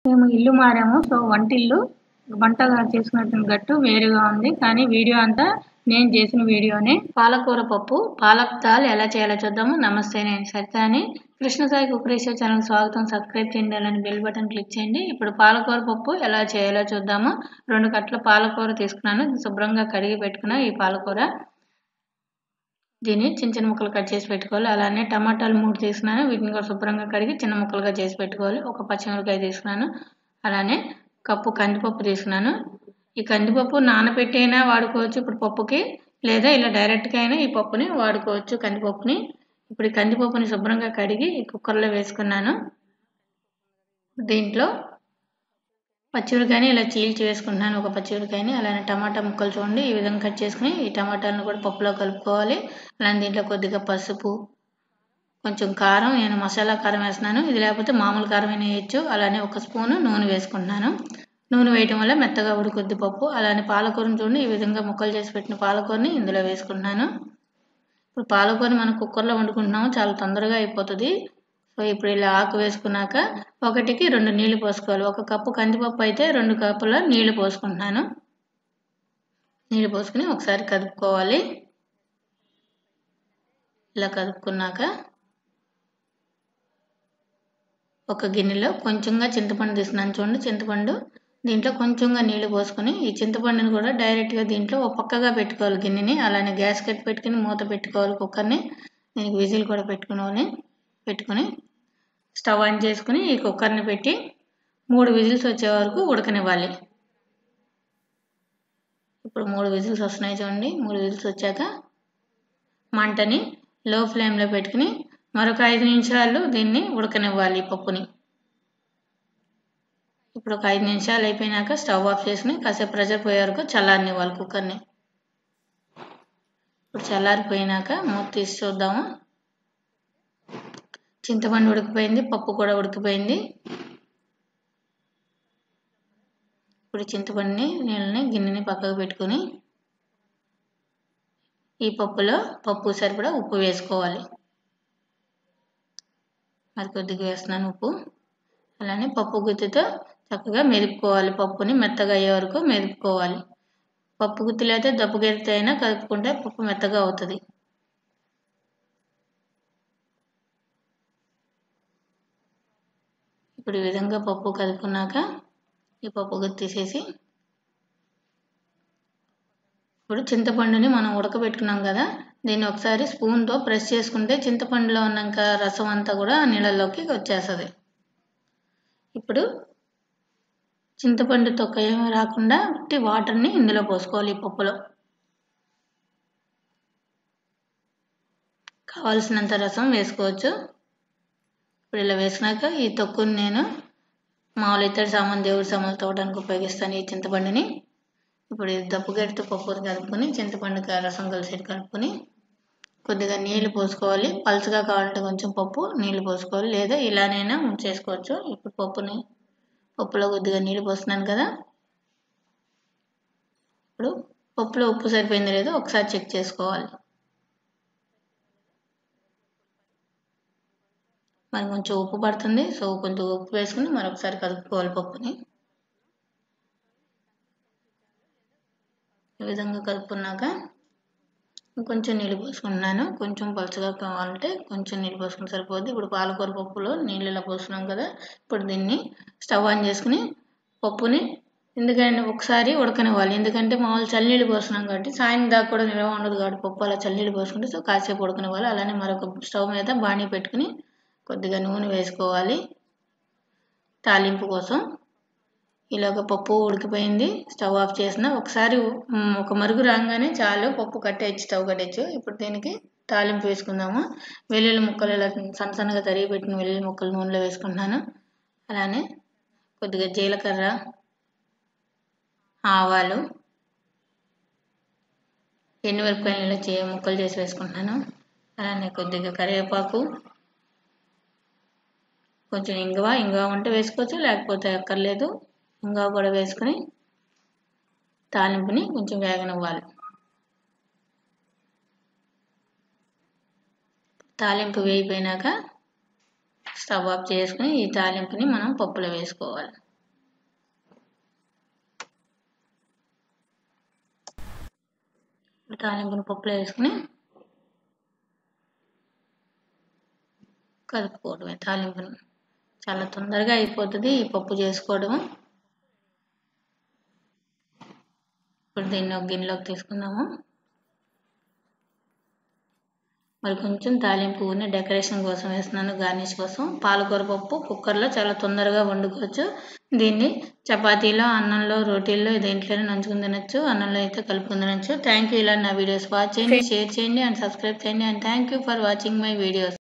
మేము ఇల్లు మారాము సో వంటిల్లు వంట చేసుకున్నటువంటి గట్టు వేరుగా ఉంది కానీ వీడియో అంతా నేను చేసిన వీడియోనే పాలకూర పప్పు పాలక్ దాల్ ఎలా చేయాలో చూద్దాము నమస్తే నేను సరితాని కృష్ణ సాయి కుక్రేశ్వర ఛానల్ స్వాగతం సబ్స్క్రైబ్ చేయండి అలానే బెల్ బటన్ క్లిక్ చేయండి ఇప్పుడు పాలకూర పప్పు ఎలా చేయాలో చూద్దాము రెండు కట్ల పాలకూర తీసుకున్నాను శుభ్రంగా కడిగి పెట్టుకున్నా ఈ పాలకూర దీన్ని చిన్న చిన్న ముక్కలు కట్ చేసి పెట్టుకోవాలి అలానే టమాటాలు మూడు తీసుకున్నాను వీటిని కూడా శుభ్రంగా కడిగి చిన్న ముక్కలుగా చేసి పెట్టుకోవాలి ఒక పచ్చిమిరపకాయ తీసుకున్నాను అలానే కప్పు కందిపప్పు తీసుకున్నాను ఈ కందిపప్పు నానబెట్టి అయినా వాడుకోవచ్చు ఇప్పుడు పప్పుకి లేదా ఇలా డైరెక్ట్గా అయినా ఈ పప్పుని వాడుకోవచ్చు కందిపప్పుని ఇప్పుడు ఈ కందిపప్పుని శుభ్రంగా కడిగి ఈ కుక్కర్లో వేసుకున్నాను దీంట్లో పచ్చిమిరకాయని ఇలా చీల్చి వేసుకుంటున్నాను ఒక పచ్చిమిరకాయని అలానే టమాటా ముక్కలు చూడండి ఈ విధంగా కట్ చేసుకుని ఈ టమాటాలను కూడా పప్పులో కలుపుకోవాలి అలానే దీంట్లో కొద్దిగా పసుపు కొంచెం కారం నేను మసాలా కారం వేస్తున్నాను ఇది లేకపోతే మామూలు కారం అయినా వేయచ్చు అలానే ఒక స్పూను నూనె వేసుకుంటున్నాను నూనె వేయటం వల్ల మెత్తగా ఉడుకుద్ది పప్పు అలానే పాలకూరను చూడండి ఈ విధంగా ముక్కలు చేసి పెట్టిన పాలకూరని ఇందులో వేసుకుంటున్నాను ఇప్పుడు పాలకూరని మనం కుక్కర్లో వండుకుంటున్నాము చాలా తొందరగా అయిపోతుంది సో ఇప్పుడు ఇలా ఆకు వేసుకున్నాక ఒకటికి రెండు నీళ్లు పోసుకోవాలి ఒక కప్పు కందిపప్పు అయితే రెండు కప్పుల నీళ్లు పోసుకుంటున్నాను నీళ్లు పోసుకుని ఒకసారి కదుపుకోవాలి ఇలా కదుపుకున్నాక ఒక గిన్నెలో కొంచెంగా చింతపండు తీసుకున్నాను చూడండి చింతపండు దీంట్లో కొంచెంగా నీళ్లు పోసుకొని ఈ చింతపండుని కూడా డైరెక్ట్గా దీంట్లో ఒక పక్కగా పెట్టుకోవాలి గిన్నెని అలానే గ్యాస్ కట్ పెట్టుకుని మూత పెట్టుకోవాలి కుక్కర్ని దీనికి విజిల్ కూడా పెట్టుకుని పెట్టుకుని స్టవ్ ఆన్ చేసుకుని ఈ కుక్కర్ని పెట్టి మూడు విజిల్స్ వచ్చే వరకు ఉడకనివ్వాలి ఇప్పుడు మూడు విజిల్స్ వస్తున్నాయి చూడండి మూడు విజిల్స్ వచ్చాక మంటని లో ఫ్లేమ్లో పెట్టుకుని మరొక ఐదు నిమిషాలు దీన్ని ఉడకనివ్వాలి పప్పుని ఇప్పుడు ఒక ఐదు నిమిషాలు అయిపోయినాక స్టవ్ ఆఫ్ చేసుకుని కాసేపు ప్రెషర్ పోయే వరకు చల్లారనివ్వాలి కుక్కర్ని ఇప్పుడు చల్లారిపోయినాక మూత తీసి చూద్దాము చింతపండు ఉడికిపోయింది పప్పు కూడా ఉడికిపోయింది ఇప్పుడు చింతపండుని నీళ్ళని గిన్నెని పక్కకు పెట్టుకొని ఈ పప్పులో పప్పు సరిపడా ఉప్పు వేసుకోవాలి మరి కొద్దిగా వేస్తున్నాను ఉప్పు అలానే పప్పు గుత్తితో చక్కగా మెదుపుకోవాలి పప్పుని మెత్తగా అయ్యే వరకు మెదుపుకోవాలి పప్పు గుత్తిలో అయితే దప్పుగెరితే అయినా కలుపుకుంటే పప్పు మెత్తగా అవుతుంది ఇప్పుడు ఈ విధంగా పప్పు కలుపుకున్నాక ఈ పప్పు గుత్తి తీసేసి ఇప్పుడు చింతపండుని మనం ఉడకబెట్టుకున్నాం కదా దీన్ని ఒకసారి స్పూన్తో ప్రెస్ చేసుకుంటే చింతపండులో ఉన్నాక రసం అంతా కూడా నీళ్ళలోకి వచ్చేస్తుంది ఇప్పుడు చింతపండు తొక్క ఏమీ రాకుండా ఉట్టి వాటర్ని ఇందులో పోసుకోవాలి ఈ పప్పులో కావాల్సినంత రసం వేసుకోవచ్చు ఇప్పుడు ఇలా వేసినాక ఈ తొక్కుని నేను మామూలు ఇతడి సామాన్ దేవుడి సామాన్లు తోవడానికి ఉపయోగిస్తాను ఈ చింతపండుని ఇప్పుడు ఇది దప్పుగడితో పప్పుని కలుపుకొని చింతపండు రసం కలిసి కలుపుకొని కొద్దిగా నీళ్లు పోసుకోవాలి పలుచగా కావాలంటే కొంచెం పప్పు నీళ్లు పోసుకోవాలి లేదా ఇలానైనా చేసుకోవచ్చు ఇప్పుడు పప్పుని పప్పులో కొద్దిగా నీళ్ళు పోస్తున్నాను కదా ఇప్పుడు పప్పులో ఉప్పు సరిపోయింది లేదో ఒకసారి చెక్ చేసుకోవాలి మరి కొంచెం ఉప్పు పడుతుంది సో కొంచెం ఉప్పు వేసుకుని మరొకసారి కలుపుకోవాలి పప్పుని ఈ విధంగా కలుపుకున్నాక కొంచెం నీళ్ళు పోసుకుంటున్నాను కొంచెం పలుచగా కావాలంటే కొంచెం నీళ్ళు పోసుకుని సరిపోద్ది ఇప్పుడు పాలకూర పప్పులో నీళ్ళు ఇలా పోసుకున్నాం కదా ఇప్పుడు దీన్ని స్టవ్ ఆన్ చేసుకుని పప్పుని ఎందుకంటే ఒకసారి ఉడకనివ్వాలి ఎందుకంటే మామూలు చల్లనీళ్ళు పోస్తున్నాం కాబట్టి సాయం దాకా కూడా నిల్వ ఉండదు కాబట్టి పప్పు అలా చల్లనీళ్ళు పోసుకుంటే సో కాసేపు ఉడకనివ్వాలి అలానే మరొక స్టవ్ మీద బాణీ పెట్టుకుని కొద్దిగా నూనె వేసుకోవాలి తాలింపు కోసం ఇలాగ పప్పు ఉడికిపోయింది స్టవ్ ఆఫ్ చేసిన ఒకసారి ఒక మరుగు రాగానే చాలు పప్పు కట్టేయచ్చు స్టవ్ కట్టేయచ్చు ఇప్పుడు దీనికి తాలింపు వేసుకుందాము వెల్లుల్లి ముక్కలు ఇలా సన్న సన్నగా తరిగి పెట్టిన వెల్లుల్లి ముక్కలు నూనెలో వేసుకుంటున్నాను అలానే కొద్దిగా జీలకర్ర ఆవాలు ఎండుమిరపకాయలు ఇలా చే ముక్కలు చేసి వేసుకుంటున్నాను అలానే కొద్దిగా కరివేపాకు కొంచెం ఇంగువ ఇంగువ ఉంటే వేసుకోవచ్చు లేకపోతే అక్కర్లేదు ఇంగువ కూడా వేసుకుని తాలింపుని కొంచెం వేగనివ్వాలి తాలింపు వేగిపోయినాక స్టవ్ ఆఫ్ చేసుకుని ఈ తాలింపుని మనం పప్పులో వేసుకోవాలి ఇప్పుడు తాలింపుని పప్పులో వేసుకుని కలుపుకోవడమే తాలింపుని చాలా తొందరగా అయిపోతుంది ఈ పప్పు చేసుకోవడం ఇప్పుడు దీన్ని ఒక గిన్నెలోకి తీసుకుందాము మరి కొంచెం తాలింపు డెకరేషన్ కోసం వేస్తున్నాను గార్నిష్ కోసం పాలకూర పప్పు కుక్కర్లో చాలా తొందరగా వండుకోవచ్చు దీన్ని చపాతీలో అన్నంలో రోటీల్లో దేంట్లోనే నంచుకుని తినచ్చు అన్నంలో అయితే కలుపుకుని తినచ్చు థ్యాంక్ యూ ఇలా నా వీడియోస్ వాచ్ చేయండి షేర్ చేయండి అండ్ సబ్స్క్రైబ్ చేయండి and thank you for watching my videos